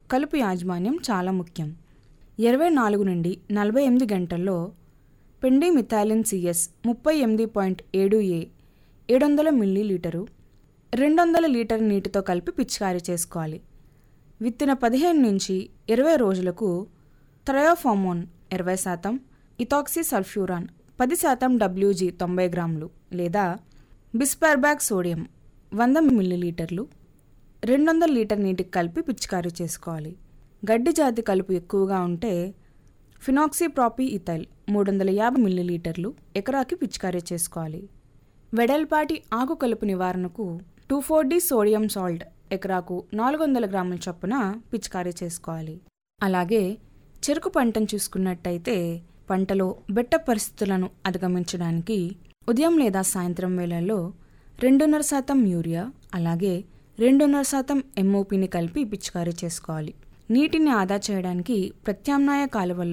కలుపు యాజమాన్యం చాలా ముఖ్యం ఇరవై నాలుగు నుండి నలభై ఎనిమిది గంటల్లో పెండిమిథాలిన్ సిఎస్ ముప్పై ఎనిమిది పాయింట్ ఏడు ఏ ఏడు వందల మిల్లీ లీటరు రెండు వందల లీటర్ నీటితో కలిపి పిచికారీ చేసుకోవాలి విత్తిన పదిహేను నుంచి ఇరవై రోజులకు థ్రయోఫామోన్ ఇరవై శాతం ఇథాక్సీ సల్ఫ్యూరాన్ పది శాతం డబ్ల్యూజీ తొంభై గ్రాములు లేదా బిస్పర్బ్యాక్ సోడియం వంద మిల్లీలీటర్లు రెండు వందల లీటర్ నీటికి కలిపి పిచికారీ చేసుకోవాలి గడ్డి జాతి కలుపు ఎక్కువగా ఉంటే ఫినాక్సీప్రాపీ ఇథైల్ మూడు వందల యాభై మిల్లీలీటర్లు ఎకరాకి పిచికారీ చేసుకోవాలి వెడల్పాటి ఆకు కలుపు నివారణకు two four D sodium salt ఎకరాకు నాలుగు వందల గ్రాముల చొప్పున పిచికారీ చేసుకోవాలి అలాగే చెరుకు పంటను చూసుకున్నట్టయితే పంటలో బెట్ట పరిస్థితులను అధిగమించడానికి ఉదయం లేదా సాయంత్రం వేళల్లో రెండున్నర శాతం యూరియా అలాగే రెండున్నర శాతం ఎంఓపిని కలిపి పిచికారీ చేసుకోవాలి నీటిని ఆదా చేయడానికి ప్రత్యామ్నాయ కాలువల్లో